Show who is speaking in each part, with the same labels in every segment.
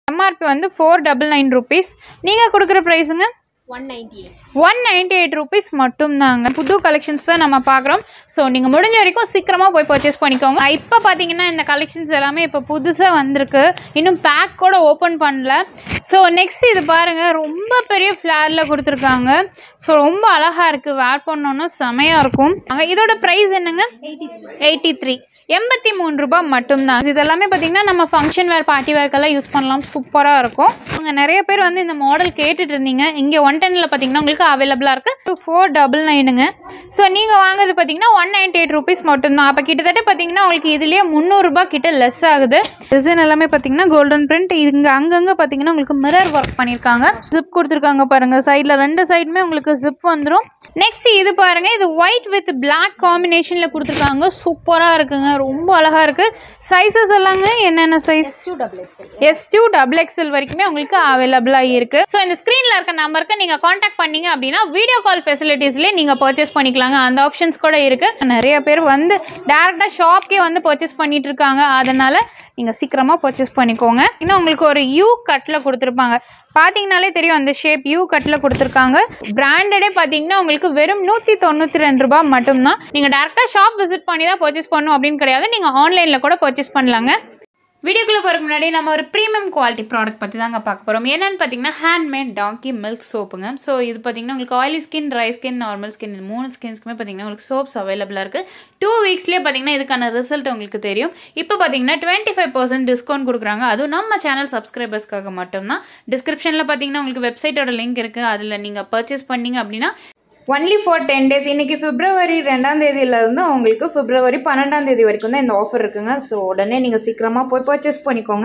Speaker 1: MRP வந்து four double nine rupees நீங்கள் கொடுக்குற ப்ரைஸுங்க
Speaker 2: one ninety eight
Speaker 1: one ninety eight rupees மட்டும்தாங்க புது கலெக்ஷன்ஸ் தான் நம்ம பார்க்குறோம் ஸோ நீங்கள் முடிஞ்ச வரைக்கும் சீக்கிரமாக போய் பர்ச்சேஸ் பண்ணிக்கோங்க இப்போ பார்த்தீங்கன்னா இந்த கலெக்ஷன்ஸ் எல்லாமே இப்போ புதுசாக வந்திருக்கு இன்னும் பேக் கூட ஓப்பன் பண்ணல ஸோ நெக்ஸ்ட் இது பாருங்கள் ரொம்ப பெரிய ஃப்ளாரில் கொடுத்துருக்காங்க ஸோ ரொம்ப அழகாக இருக்குது வேர் பண்ணோன்னா செமையாக இருக்கும் அங்க இதோட ப்ரைஸ் என்னங்க எயிட்டி த்ரீ எண்பத்தி மூணு ரூபாய் மட்டும்தான் இது எல்லாமே பார்த்தீங்கன்னா நம்ம ஃபங்க்ஷன் வேர் பார்ட்டி வேர்க்கெல்லாம் யூஸ் பண்ணலாம் சூப்பராக இருக்கும் அவங்க நிறைய பேர் வந்து இந்த மாடல் கேட்டுட்டு இருந்தீங்க இங்கே ஒன் டென்னில் பார்த்தீங்கன்னா உங்களுக்கு அவைலபிளாக இருக்குது ஃபோர் டபுள் நைனுங்க ஸோ நீங்கள் வாங்குறது பார்த்தீங்கன்னா ஒன் நைன்டி எயிட் ருபீஸ் மட்டும்தான் அப்போ கிட்டத்தட்ட பார்த்தீங்கன்னா உங்களுக்கு இதுலேயே முந்நூறுரூபா கிட்ட லெஸ் ஆகுது டிசைன் எல்லாமே பார்த்தீங்கன்னா கோல்டன் பிரிண்ட் இங்கே அங்கங்கே பார்த்தீங்கன்னா உங்களுக்கு மிரர் ஒர்க் பண்ணியிருக்காங்க ஜிப் கொடுத்துருக்காங்க பாருங்கள் சைடில் ரெண்டு சைடுமே உங்களுக்கு ஜிப் வந்துடும் நெக்ஸ்ட் இது பாருங்கள் இது ஒயிட் வித் பிளாக் காம்பினேஷனில் கொடுத்துருக்காங்க சூப்பராக இருக்குங்க ரொம்ப அழகாக இருக்குது சைஸஸ் எல்லாங்க என்னென்ன size
Speaker 2: to double XL
Speaker 1: S to double XL வரைக்குமே உங்களுக்கு அவைலபிளாக இருக்குது ஸோ இந்த ஸ்க்ரீனில் இருக்க நம்பருக்கு நீங்கள் காண்டாக்ட் பண்ணீங்க அப்படின்னா வீடியோ கால் ஃபெசிலிட்டிஸ்லேயே நீங்கள் பர்ச்சேஸ் பண்ணிக்கலாங்க அந்த ஆப்ஷன்ஸ் கூட இருக்குது நிறைய பேர் வந்து டேரெக்டாக ஷாப்க்கே வந்து பர்ச்சேஸ் பண்ணிட்டு இருக்காங்க அதனால் நீங்கள் சீக்கிரமாக பர்ச்சேஸ் பண்ணிக்கோங்க இன்னும் உங்களுக்கு ஒரு யூ கட்டில் கொடுத்துருப்பாங்க பார்த்தீங்கனாலே தெரியும் அந்த ஷேப் யூ கட்டில் கொடுத்துருக்காங்க பிராண்டடே பார்த்தீங்கன்னா உங்களுக்கு வெறும் நூற்றி தொண்ணூற்றி ரெண்டு ரூபாய் மட்டும்தான் நீங்கள் டேரெக்டாக ஷாப் விசிட் பண்ணி தான் பர்ச்சேஸ் பண்ணணும் அப்படின்னு கிடையாது நீங்கள் ஆன்லைனில் கூட பர்ச்சேஸ் பண்ணலாங்க வீடியோக்குள்ளே போகிறதுக்கு முன்னாடி நம்ம ஒரு ப்ரீமியம் குவாலிட்டி ப்ராடக்ட் பற்றி தாங்க பார்க்க போகிறோம் என்னன்னு பார்த்தீங்கன்னா ஹேண்ட்மேட் டாங்கி மில்க் சோப்புங்க ஸோ இது பார்த்தீங்கன்னா உங்களுக்கு oily skin dry skin normal skin இது மூணு ஸ்கின்ஸ்க்குமே பார்த்தீங்கன்னா உங்களுக்கு சோப்ஸ் அவைலபிளாக இருக்குது டூ வீக்ஸ்லேயே பார்த்தீங்கன்னா இதுக்கான ரிசல்ட் உங்களுக்கு தெரியும் இப்போ பார்த்தீங்கன்னா டுவெண்ட்டி ஃபைவ் பர்சன்ட் டிஸ்கவுண்ட் கொடுக்குறாங்க அதுவும் நம்ம சேனல் சப்ஸ்கிரைபர்ஸ்க்காக மட்டும்தான் டிஸ்கிரிப்ஷனில் பார்த்தீங்கன்னா உங்களுக்கு வெப்சைட்டோட லிங்க் இருக்குது அதில் நீங்கள் பர்ச்சேஸ் பண்ணீங்க அப்படின்னா ஒன்லி ஃபார் டென் டேஸ் இன்னைக்கு பிப்ரவரி ரெண்டாம் தேதியிலேருந்து உங்களுக்கு பிப்ரவரி பன்னெண்டாம் தேதி வரைக்கும் தான் இந்த ஆஃபர் இருக்குங்க ஸோ உடனே நீங்கள் சீக்கிரமாக போய் பர்ச்சேஸ் பண்ணிக்கோங்க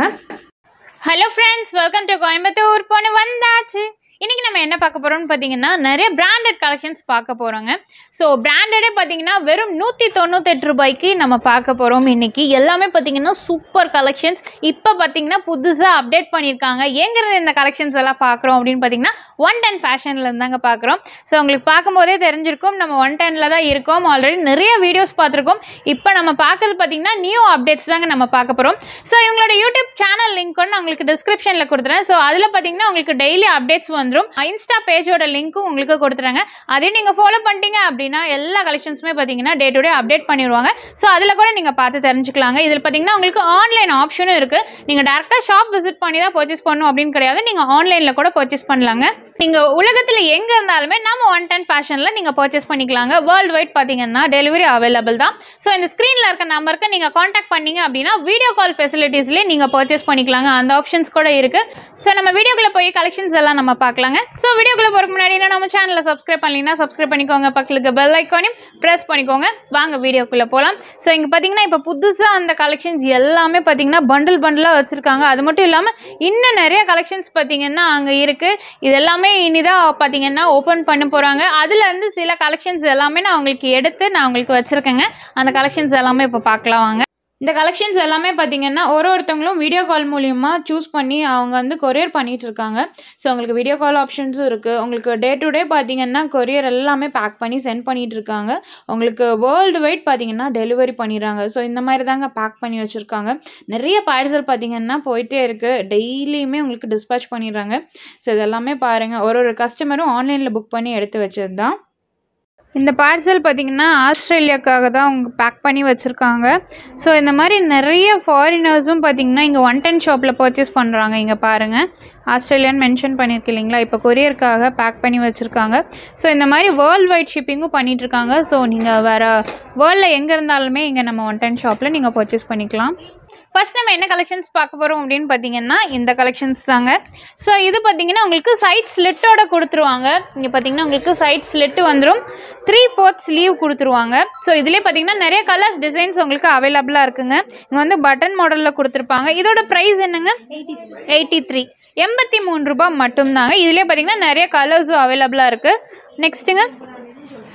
Speaker 1: hello friends welcome to Coimbatore பொண்ணு வந்தாச்சு இன்னைக்கு நம்ம என்ன பார்க்க போறோம்னு பார்த்தீங்கன்னா நிறைய பிராண்டட் கலெக்ஷன்ஸ் பார்க்க போறோங்க ஸோ பிராண்டடே பார்த்தீங்கன்னா வெறும் நூற்றி தொண்ணூத்தெட்டு ரூபாய்க்கு நம்ம பார்க்க போறோம் இன்னைக்கு எல்லாமே பார்த்தீங்கன்னா சூப்பர் கலெக்ஷன்ஸ் இப்போ பார்த்தீங்கன்னா புதுசாக அப்டேட் பண்ணியிருக்காங்க எங்கிறது இந்த கலெக்ஷன்ஸ் எல்லாம் பார்க்குறோம் அப்படின்னு பார்த்தீங்கன்னா ஒன் டென் ஃபேஷனில் இருந்தாங்க பார்க்குறோம் ஸோ உங்களுக்கு பார்க்கும்போதே தெரிஞ்சிருக்கும் நம்ம ஒன் டெனில் தான் இருக்கோம் ஆல்ரெடி நிறைய வீடியோஸ் பார்த்துருக்கோம் இப்போ நம்ம பார்க்கறது பார்த்தீங்கன்னா நியூ அப்டேட்ஸ் தாங்க நம்ம பார்க்க போகிறோம் ஸோ இவங்களோட யூடியூப் சேனல் லிங்க் நான் உங்களுக்கு டிஸ்கிரிப்ஷனில் கொடுத்துறேன் ஸோ அதில் பார்த்தீங்கன்னா உங்களுக்கு டெய்லி அப்டேட்ஸ் வந்துடும் இன்ஸ்டா பேஜோட லிங்க்கும் உங்களுக்கு கொடுத்துறாங்க அதையும் நீங்கள் ஃபாலோ பண்ணிட்டீங்க அப்படின்னா எல்லா கலெக்ஷன்ஸுமே பார்த்தீங்கன்னா டே டு டே அப்டேட் பண்ணிடுவாங்க ஸோ அதில் கூட நீங்கள் பார்த்து தெரிஞ்சுக்கலாங்க இதில் பார்த்தீங்கன்னா உங்களுக்கு ஆன்லைன் ஆப்ஷனும் இருக்குது நீங்கள் டேரெக்டாக ஷாப் விசிட் பண்ணி தான் பர்ச்சேஸ் பண்ணணும் அப்படின்னு கிடையாது நீங்கள் ஆன்லைனில் கூட பர்ச்சேஸ் பண்ணலாங்க நீங்கள் உலகத்தில் எங்கே இருந்தாலுமே நம்ம ஒன் டென் ஃபேஷனில் நீங்கள் பர்ச்சேஸ் பண்ணிக்கலாங்க வேர்ல்டு வைட் பார்த்தீங்கன்னா டெலிவரி அவைலபிள் தான் ஸோ இந்த ஸ்க்ரீனில் இருக்க நம்பருக்கு நீங்கள் காண்டாக்ட் பண்ணீங்க அப்படின்னா வீடியோ கால் ஃபெசிலிட்டிஸ்லேயே நீங்கள் பர்ச்சேஸ் பண்ணிக்கலாங்க அந்த ஆப்ஷன்ஸ் கூட இருக்குது ஸோ நம்ம வீடியோக்குள்ளே போய் கலெக்ஷன்ஸ் எல்லாம் நம்ம பார்க்கலாங்க ஸோ வீடியோக்குள்ளே போகிறதுக்கு முன்னாடி இன்னும் நம்ம சேனலில் சப்ஸ்கிரைப் பண்ணீங்கன்னா சப்ஸ்கிரைப் பண்ணிக்கோங்க பக்கத்துக்கு பெல் ஐக்கானையும் ப்ரெஸ் பண்ணிக்கோங்க வாங்க வீடியோக்குள்ளே போகலாம் ஸோ இங்கே பார்த்தீங்கன்னா இப்போ புதுசாக அந்த கலெக்ஷன்ஸ் எல்லாமே பார்த்தீங்கன்னா பண்டில் பண்டிலாக வச்சுருக்காங்க அது மட்டும் இல்லாமல் இன்னும் நிறைய கலெக்ஷன்ஸ் பார்த்தீங்கன்னா அங்கே இருக்குது இது எல்லாமே இனிதான் பார்த்தீங்கன்னா ஓப்பன் பண்ண போகிறாங்க அதுலேருந்து சில கலெக்ஷன்ஸ் எல்லாமே நான் உங்களுக்கு எடுத்து நான் உங்களுக்கு வச்சுருக்கேங்க அந்த கலெக்ஷன்ஸ் எல்லாமே இப்போ பார்க்கலாம் வாங்க இந்த கலெக்ஷன்ஸ் எல்லாமே பார்த்தீங்கன்னா ஒரு ஒருத்தவங்களும் வீடியோ கால் மூலியமாக சூஸ் பண்ணி அவங்க வந்து கொரியர் பண்ணிட்டு இருக்காங்க ஸோ உங்களுக்கு வீடியோ கால் ஆப்ஷன்ஸும் இருக்குது உங்களுக்கு டே டு டே பார்த்தீங்கன்னா கொரியர் எல்லாமே பேக் பண்ணி சென்ட் பண்ணிட்டு இருக்காங்க உங்களுக்கு வேர்ல்டு வைட் பார்த்தீங்கன்னா டெலிவரி பண்ணிடுறாங்க ஸோ இந்த மாதிரி தாங்க பேக் பண்ணி வச்சுருக்காங்க நிறைய பார்சல் பார்த்தீங்கன்னா போயிட்டே இருக்குது டெய்லியுமே உங்களுக்கு டிஸ்பேச் பண்ணிடுறாங்க ஸோ இதெல்லாமே பாருங்கள் ஒரு ஒரு கஸ்டமரும் ஆன்லைனில் புக் பண்ணி எடுத்து வச்சது தான் இந்த பார்சல் பார்த்திங்கன்னா ஆஸ்திரேலியாக்காக தான் அவங்க பேக் பண்ணி வச்சுருக்காங்க ஸோ இந்த மாதிரி நிறைய ஃபாரினர்ஸும் பார்த்திங்கன்னா இங்கே ஒன் டென் ஷாப்பில் பர்ச்சேஸ் பண்ணுறாங்க இங்கே பாருங்கள் ஆஸ்திரேலியான்னு மென்ஷன் பண்ணியிருக்கு இல்லைங்களா இப்போ கொரியருக்காக பேக் பண்ணி வச்சுருக்காங்க ஸோ இந்த மாதிரி வேர்ல்டு வைட் ஷிப்பிங்கும் பண்ணிகிட்ருக்காங்க ஸோ நீங்கள் வேறு வேர்ல்டில் எங்கே இருந்தாலுமே இங்கே நம்ம ஒன் டென் ஷாப்பில் நீங்கள் பர்ச்சேஸ் பண்ணிக்கலாம் ஃபர்ஸ்ட் நம்ம என்ன கலெக்ஷன்ஸ் பார்க்க போகிறோம் அப்படின்னு பார்த்தீங்கன்னா இந்த கலெக்ஷன்ஸ் தாங்க ஸோ இது பார்த்தீங்கன்னா உங்களுக்கு சைட் ஸ்லிட்டோட கொடுத்துருவாங்க இங்கே பார்த்தீங்கன்னா உங்களுக்கு சைட் ஸ்லிட்டு வந்துடும் த்ரீ ஃபோர்த் ஸ்லீவ் கொடுத்துருவாங்க ஸோ இதுலேயே பார்த்தீங்கன்னா நிறைய கலர்ஸ் டிசைன்ஸ் உங்களுக்கு அவைலபிளாக இருக்குங்க இங்கே வந்து பட்டன் மாடலில் கொடுத்துருப்பாங்க இதோட ப்ரைஸ் என்னங்க எயிட்டி த்ரீ எண்பத்தி மூணு ரூபாய் மட்டும்தாங்க இதுலேயே பார்த்தீங்கன்னா நிறைய கலர்ஸும் அவைலபிளாக இருக்குது நெக்ஸ்ட்டுங்க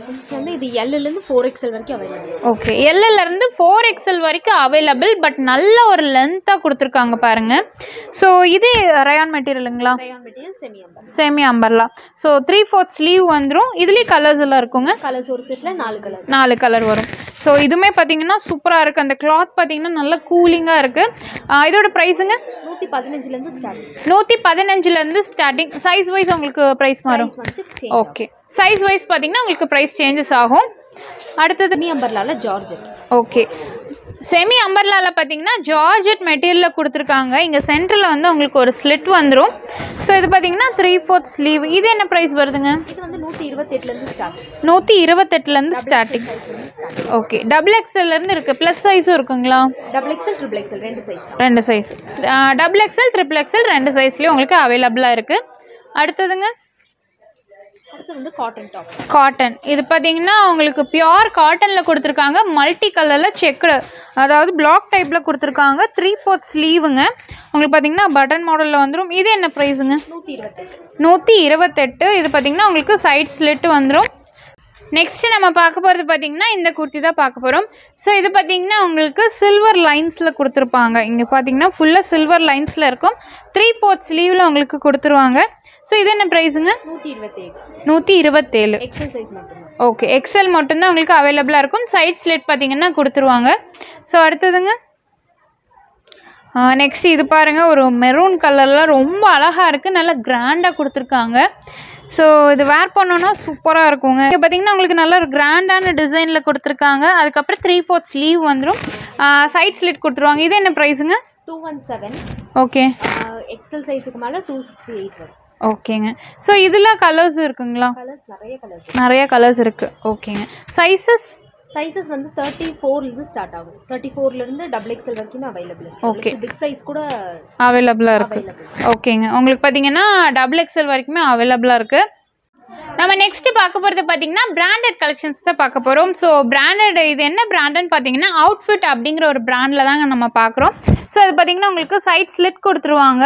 Speaker 2: நெக்ஸ்ட் வந்து இது எல்லுலேருந்து ஃபோர் எக்ஸ்எல் வரைக்கும் அவைலபிள்
Speaker 1: ஓகே இருந்து ஃபோர் எக்ஸல் வரைக்கும் அவைலபிள் பட் நல்ல ஒரு லென்த்தாக கொடுத்துருக்காங்க பாருங்க ஸோ இது ரயான் மெட்டீரியலுங்களா
Speaker 2: ரயான் மெட்டீரியல் செமி அம்பர்
Speaker 1: சேமி அம்பர்லா ஸோ த்ரீ ஃபோர்த் ஸ்லீவ் வந்துடும் இதுலேயே கலர்ஸ் எல்லாம் இருக்குங்க
Speaker 2: கலர்ஸ் ஒரு செட்டில் நாலு கலர்
Speaker 1: நாலு கலர் வரும் ஸோ இதுவுமே பார்த்தீங்கன்னா சூப்பராக இருக்குது அந்த கிளாத் பார்த்தீங்கன்னா நல்லா கூலிங்காக இருக்குது இதோட ப்ரைஸுங்க
Speaker 2: நூற்றி பதினஞ்சுலேருந்து ஸ்டார்ட்
Speaker 1: நூற்றி பதினஞ்சுலேருந்து ஸ்டார்டிங் சைஸ் வைஸ் உங்களுக்கு ப்ரைஸ் மாறும்
Speaker 2: ப்ரைஸ் வந்து சேஞ்ச்
Speaker 1: ஓகே சைஸ் வைஸ் பார்த்தீங்கன்னா உங்களுக்கு ப்ரைஸ் சேஞ்சஸ் ஆகும் அடுத்தது
Speaker 2: செமி அம்பர்லால ஜார்ஜெட்
Speaker 1: ஓகே செமி அம்பர்லாவில் பார்த்தீங்கன்னா ஜார்ஜெட் மெட்டீரியலில் கொடுத்துருக்காங்க இங்கே சென்டரில் வந்து உங்களுக்கு ஒரு ஸ்லிட் வந்துடும் ஸோ இது பார்த்தீங்கன்னா த்ரீ ஃபோர்த் ஸ்லீவ் இது என்ன ப்ரைஸ் வருதுங்க
Speaker 2: இது வந்து நூற்றி இருபத்தெட்டுலேருந்து ஸ்டார்ட்
Speaker 1: நூற்றி இருபத்தெட்டுலேருந்து ஸ்டார்டிங் ஓகே டபுள் எக்ஸ்எல்லேருந்து இருக்குது ப்ளஸ் சைஸும் இருக்குங்களா
Speaker 2: டபுள் எக்ஸ்எல் ட்ரிபிள் எக்ஸ்எல் ரெண்டு சைஸ் தான்
Speaker 1: ரெண்டு size double XL triple XL ரெண்டு சைஸ்லேயும் உங்களுக்கு அவைலபிளாக இருக்குது அடுத்ததுங்க
Speaker 2: அடுத்து வந்து காட்டன் டாப்
Speaker 1: காட்டன் இது பார்த்தீங்கன்னா உங்களுக்கு பியோர் காட்டனில் கொடுத்துருக்காங்க மல்டி கலரில் செக்குடு அதாவது பிளாக் டைப்பில் கொடுத்துருக்காங்க த்ரீ ஃபோர்த் ஸ்லீவுங்க உங்களுக்கு பார்த்தீங்கன்னா பட்டன் மாடலில் வந்துடும் இது என்ன ப்ரைஸுங்க
Speaker 2: நூற்றி இருபத்தெட்டு
Speaker 1: நூற்றி இருபத்தெட்டு இது பார்த்தீங்கன்னா உங்களுக்கு சைட் ஸ்லிட்டு வந்துடும் நெக்ஸ்ட்டு நம்ம பார்க்க போகிறது பார்த்தீங்கன்னா இந்த குர்த்தி தான் பார்க்க போகிறோம் ஸோ இது பார்த்தீங்கன்னா உங்களுக்கு சில்வர் லைன்ஸில் கொடுத்துருப்பாங்க இங்கே பார்த்தீங்கன்னா ஃபுல்லாக சில்வர் லைன்ஸில் இருக்கும் த்ரீ ஃபோர்த் ஸ்லீவில் உங்களுக்கு கொடுத்துருவாங்க ஸோ இது என்ன ப்ரைஸுங்க
Speaker 2: நூற்றி இருபத்தேழு
Speaker 1: நூற்றி இருபத்தேழு
Speaker 2: எக்ஸ்எல் சைஸ் மட்டும்தான்
Speaker 1: ஓகே எக்ஸல் மட்டும்தான் உங்களுக்கு அவைலபிளாக இருக்கும் சைட் ஸ்லிட் பார்த்தீங்கன்னா கொடுத்துருவாங்க ஸோ அடுத்ததுங்க நெக்ஸ்ட் இது பாருங்கள் ஒரு மெரூன் கலரில் ரொம்ப அழகாக இருக்குது நல்லா கிராண்டாக கொடுத்துருக்காங்க ஸோ இது வேர் பண்ணோன்னா சூப்பராக இருக்குங்க இது பார்த்தீங்கன்னா உங்களுக்கு நல்ல ஒரு கிராண்டான டிசைனில் கொடுத்துருக்காங்க அதுக்கப்புறம் த்ரீ ஃபோர்த் ஸ்லீவ் வந்துடும் சைட் ஸ்லிட் கொடுத்துருவாங்க இது என்ன ப்ரைஸுங்க
Speaker 2: two one seven
Speaker 1: okay
Speaker 2: XL சைஸுக்கு மேலே டூ சிக்ஸ்டி எயிட் வரும்
Speaker 1: ஓகேங்க ஸோ இதில் கலர்ஸ் இருக்குங்களா
Speaker 2: கலர்ஸ் நிறைய கலர்ஸ்
Speaker 1: நிறைய கலர்ஸ் இருக்குது ஓகேங்க சைஸஸ்
Speaker 2: சைஸஸ் வந்து தேர்ட்டி ஃபோர்லேருந்து ஸ்டார்ட் ஆகும் தேர்ட்டி ஃபோர்லேருந்து டபுள் எக்ஸ்எல் வரைக்குமே அவைலபிள்
Speaker 1: Okay.
Speaker 2: பிக் சைஸ் கூட
Speaker 1: அவைலபிளாக இருக்குது ஓகேங்க உங்களுக்கு பார்த்தீங்கன்னா டபுள் எக்ஸ்எல் வரைக்குமே அவைலபிளாக இருக்குது நம்ம நெக்ஸ்ட் பார்க்க போகிறது பார்த்தீங்கன்னா பிராண்டட் கலெக்ஷன்ஸ் தான் பார்க்க போகிறோம் ஸோ பிராண்டட் இது என்ன பிராண்டுன்னு பார்த்தீங்கன்னா அவுட்ஃபிட் அப்படிங்கிற ஒரு பிராண்டில் தாங்க நம்ம பார்க்குறோம் ஸோ அது பார்த்தீங்கன்னா உங்களுக்கு சைட் ஸ்லிட் கொடுத்துருவாங்க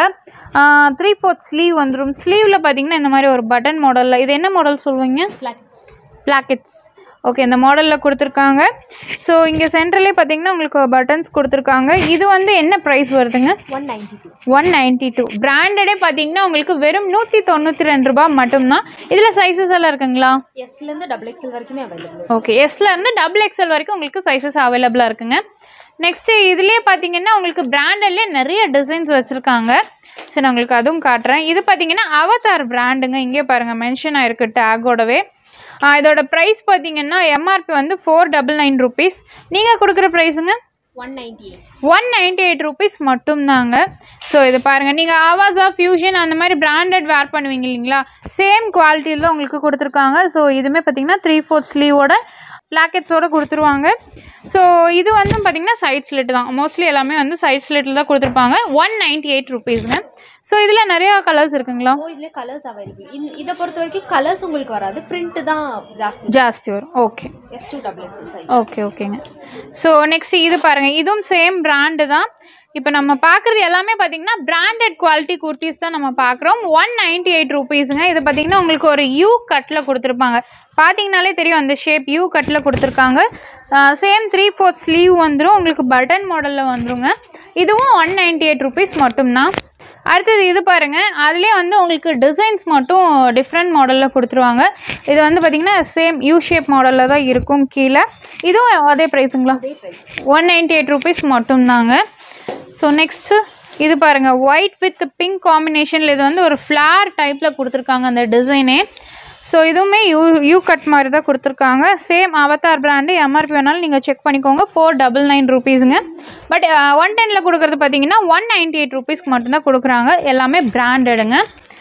Speaker 1: த்ரீ ஃபோர்த் ஸ்லீவ் வந்துடும் ஸ்லீவில் பார்த்தீங்கன்னா இந்த மாதிரி ஒரு பட்டன் மாடலில் இது என்ன மாடல் சொல்லுவீங்க
Speaker 2: ஃப்ளாக்ஸ்
Speaker 1: பிளாக்கெட்ஸ் ஓகே இந்த மாடலில் கொடுத்துருக்காங்க ஸோ இங்கே சென்ட்ரலே பார்த்தீங்கன்னா உங்களுக்கு பட்டன்ஸ் கொடுத்துருக்காங்க இது வந்து என்ன ப்ரைஸ் வருதுங்க
Speaker 2: one ninety two
Speaker 1: one ninety two பிராண்டடே பார்த்தீங்கன்னா உங்களுக்கு வெறும் நூற்றி தொண்ணூற்றி ரெண்டு ரூபாய் மட்டும்தான் இதில் சைஸஸ் எல்லாம் இருக்குங்களா
Speaker 2: எஸ்லேருந்து டபுள் எக்ஸ்எல் வரைக்குமே அவைலபிள்
Speaker 1: ஓகே எஸ்லேருந்து டபுள் எக்ஸ்எல் வரைக்கும் உங்களுக்கு சைஸஸ் அவைலபிளாக இருக்குங்க நெக்ஸ்ட்டு இதுலேயே பார்த்தீங்கன்னா உங்களுக்கு பிராண்டட்லேயே நிறைய டிசைன்ஸ் வச்சுருக்காங்க சரி நான் உங்களுக்கு அதுவும் காட்டுறேன் இது பார்த்தீங்கன்னா அவதார் பிராண்டுங்க இங்கே பாருங்கள் மென்ஷன் ஆயிருக்கு டேக்கோடவே இதோட ப்ரைஸ் பார்த்தீங்கன்னா எம்ஆர்பி வந்து ஃபோர் டபுள் நைன் ருபீஸ் நீங்கள் கொடுக்குற ப்ரைஸுங்க
Speaker 2: one ninety eight
Speaker 1: one ninety eight rupees மட்டும்தாங்க ஸோ இது பாருங்கள் நீங்கள் ஆவாஸா ஃபியூஷன் அந்த மாதிரி பிராண்டட் வேர் பண்ணுவீங்க இல்லைங்களா சேம் குவாலிட்டியில் தான் உங்களுக்கு கொடுத்துருக்காங்க ஸோ இதுவுமே பார்த்தீங்கன்னா த்ரீ ஃபோர்த் ஸ்லீவோட பிளாக்கெட்ஸோட கொடுத்துருவாங்க ஸோ இது வந்து பார்த்தீங்கன்னா சைட் ஸ்லிட் தான் மோஸ்ட்லி எல்லாமே வந்து சைட் ஸ்லிட்டில் தான் கொடுத்துருப்பாங்க ஒன் நைன்டி எயிட் ருபீஸுங்க ஸோ இதில் நிறையா கலர்ஸ் இருக்குங்களா
Speaker 2: ஓ இதில் கலர்ஸ் அவைலபிள் இதை பொறுத்த வரைக்கும் கலர்ஸ் உங்களுக்கு வராது பிரிண்ட் தான் ஜாஸ்தி
Speaker 1: ஜாஸ்தி வரும் okay
Speaker 2: S to double XL size
Speaker 1: okay ஓகேங்க ஸோ நெக்ஸ்ட் இது பாருங்கள் இதுவும் சேம் பிராண்டு தான் இப்போ நம்ம பார்க்குறது எல்லாமே பார்த்தீங்கன்னா பிராண்டட் குவாலிட்டி குர்த்திஸ் தான் நம்ம பார்க்குறோம் ஒன் நைன்டி எயிட் ருபீஸுங்க இது பார்த்தீங்கன்னா உங்களுக்கு ஒரு யூ கட்டில் கொடுத்துருப்பாங்க பார்த்தீங்கனாலே தெரியும் அந்த ஷேப் யூ கட்டில் கொடுத்துருக்காங்க சேம் த்ரீ ஃபோர்த் ஸ்லீவ் வந்துடும் உங்களுக்கு பட்டன் மாடலில் வந்துருங்க இதுவும் ஒன் நைன்டி எயிட் ருபீஸ் மட்டும்தான் அடுத்தது இது பாருங்கள் அதுலேயே வந்து உங்களுக்கு டிசைன்ஸ் மட்டும் டிஃப்ரெண்ட் மாடலில் கொடுத்துருவாங்க இது வந்து பார்த்திங்கன்னா சேம் யூ ஷேப் மாடலில் தான் இருக்கும் கீழே இதுவும் அதே ப்ரைஸுங்களா
Speaker 2: அதே price
Speaker 1: one ninety eight rupees மட்டும்தாங்க ஸோ நெக்ஸ்ட்டு இது பாருங்கள் ஒயிட் வித் பிங்க் காம்பினேஷனில் இது வந்து ஒரு ஃப்ளார் டைப்பில் கொடுத்துருக்காங்க அந்த டிசைனே ஸோ இதுவுமே யூ யூ கட் மாதிரி தான் கொடுத்துருக்காங்க சேம் அவதார் பிராண்டு எம்ஆர்பி வேணாலும் நீங்கள் செக் பண்ணிக்கோங்க ஃபோர் டபுள் நைன் ருபீஸுங்க பட் ஒன் டெனில் கொடுக்குறது பார்த்தீங்கன்னா ஒன் நைன்டி எயிட் ருபீஸ்க்கு மட்டும்தான் கொடுக்குறாங்க எல்லாமே பிராண்டடுங்க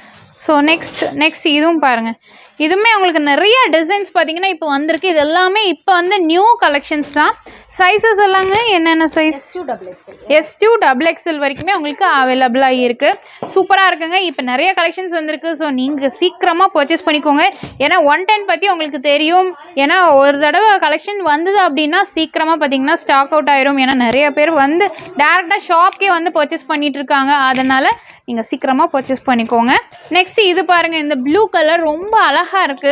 Speaker 1: ஸோ நெக்ஸ்ட் நெக்ஸ்ட் இதுவும் பாருங்கள் இதுவுமே உங்களுக்கு நிறைய டிசைன்ஸ் பார்த்தீங்கன்னா இப்போ வந்திருக்கு இது எல்லாமே இப்போ வந்து நியூ கலெக்ஷன்ஸ் தான் சைஸஸ் எல்லாங்க என்னென்ன size
Speaker 2: S to double XL
Speaker 1: S to double XL வரைக்குமே உங்களுக்கு அவைலபிளாக இருக்குது சூப்பராக இருக்குங்க இப்போ நிறைய கலெக்ஷன்ஸ் வந்திருக்கு ஸோ நீங்கள் சீக்கிரமாக பர்ச்சேஸ் பண்ணிக்கோங்க ஏன்னா ஒன் டென் பற்றி உங்களுக்கு தெரியும் ஏன்னா ஒரு தடவை கலெக்ஷன் வந்தது அப்படின்னா சீக்கிரமாக பார்த்தீங்கன்னா ஸ்டாக் அவுட் ஆயிரும் ஏன்னா நிறைய பேர் வந்து டேரெக்டாக ஷாப்க்கே வந்து பர்ச்சேஸ் பண்ணிட்டு இருக்காங்க அதனால் நீங்கள் சீக்கிரமாக பர்ச்சேஸ் பண்ணிக்கோங்க நெக்ஸ்ட் இது பாருங்கள் இந்த ப்ளூ கலர் ரொம்ப அழகாக இருக்குது